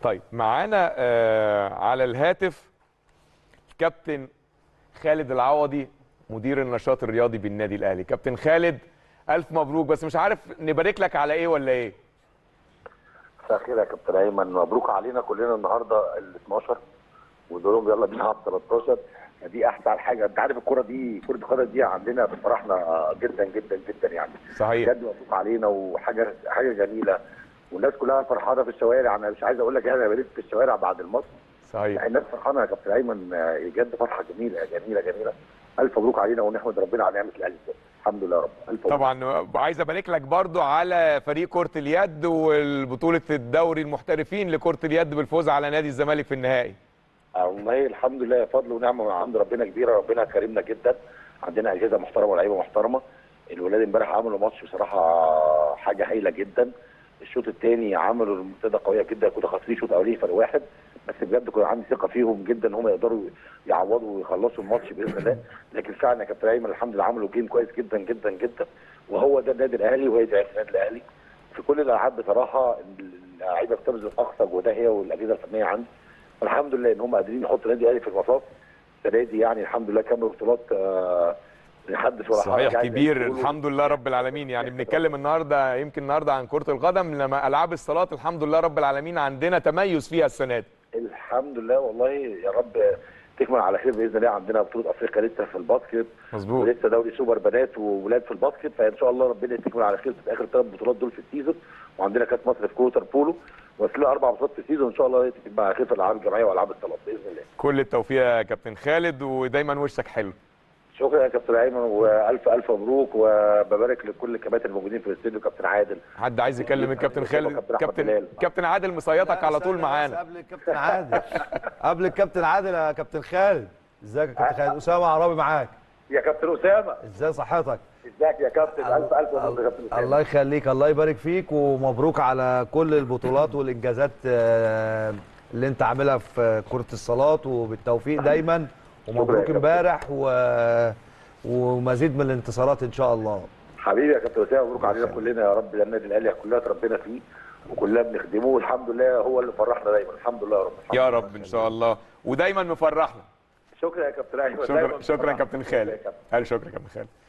طيب معانا آه على الهاتف كابتن خالد العوضي مدير النشاط الرياضي بالنادي الاهلي كابتن خالد الف مبروك بس مش عارف نبارك لك على ايه ولا ايه مساء الخير يا كابتن ايمن مبروك علينا كلنا النهارده ال 12 ودول يلا بينا على 13 دي احسن حاجه انت عارف الكره دي كره القدم دي عندنا بتفرحنا جدا جدا جدا يعني صحيح بجد مبروك علينا وحاجه حاجه جميله والناس كلها فرحانه في الشوارع انا مش عايز اقول لك انا بلف في الشوارع بعد الماتش صحيح الناس فرحانه يا كابتن ايمن بجد فرحه جميله جميله جميله الف مبروك علينا ونحمد ربنا على نعمه الاهلي الحمد لله يا رب الف مبروك. طبعا عايز ابارك لك برضو على فريق كره اليد والبطوله الدوري المحترفين لكره اليد بالفوز على نادي الزمالك في النهائي والله الحمد لله فضل ونعمه من عند ربنا كبيره ربنا كرمنا جدا عندنا اجهزه محترمه ولاعيبه محترمه الولاد امبارح عملوا ماتش بصراحه حاجه هايله جدا الشوط الثاني عملوا المنتدى قويه جدا كنا خاسرين شوط اولاني فرق واحد بس بجد كنت عندي ثقه فيهم جدا ان هم يقدروا يعوضوا ويخلصوا الماتش باذن الله لكن فعلا يا كابتن ايمن الحمد لله عملوا جيم كويس جدا جدا جدا وهو ده النادي الاهلي وهي دي النادي الاهلي في كل الالعاب بصراحه اللعيبه بتبذل اقصى جهدها والاجهزه الفنيه عندي الحمد لله ان هم قادرين يحطوا النادي الاهلي في المصاف السنه دي يعني الحمد لله كام بطولات آه لحد ولا صحيح حاجة. كبير الحمد لله رب العالمين يعني بنتكلم النهارده يمكن النهارده عن كره القدم لما العاب الصالات الحمد لله رب العالمين عندنا تميز فيها السنه دي الحمد لله والله يا رب تكمل على خير باذن الله عندنا بطوله افريقيا لسه في الباسكت مظبوط ولسه دوري سوبر بنات وولاد في الباسكت فان شاء الله ربنا تكمل على خير في اخر ثلاث بطولات دول في السيزون وعندنا كاس مصر في كوتر بولو وفي اربع بطولات في السيزون ان شاء الله تكمل على خير في الالعاب الجماعيه والعاب الصالات باذن الله كل التوفيق يا كابتن خالد ودايما وشك حلو شكرا يا كابتن ايمن والف الف مبروك وببارك لكل الكباتن الموجودين في الاستوديو كابتن عادل حد عايز يكلم الكابتن خالد كابتن أحمد كابتن بلال. كابتن عادل مصيطك على طول معانا قبل الكابتن عادل قبل الكابتن عادل يا كابتن خالد ازيك يا كابتن خالد اسامه عرابي معاك يا كابتن اسامه ازاي صحتك ازيك يا كابتن الف الف مبروك يا كابتن اسامه الله يخليك الله يبارك فيك ومبروك على كل البطولات والانجازات آه، اللي انت عاملها في كره الصالات وبالتوفيق دايما ومبروك كابتن. امبارح و... ومزيد من الانتصارات ان شاء الله حبيبي يا كابتن اسامه مبروك علينا كلنا يا رب ده النادي الاهلي كلنا اتربينا فيه وكلنا بنخدمه والحمد لله هو اللي فرحنا دايما الحمد لله يا رب الحمد يا لله. رب ان شاء الله ودايما مفرحنا شكرا يا كابتن ايمن شكرا دايماً شكرا فرحنا. كابتن خالد يا كابتن. هل شكرا كابتن خالد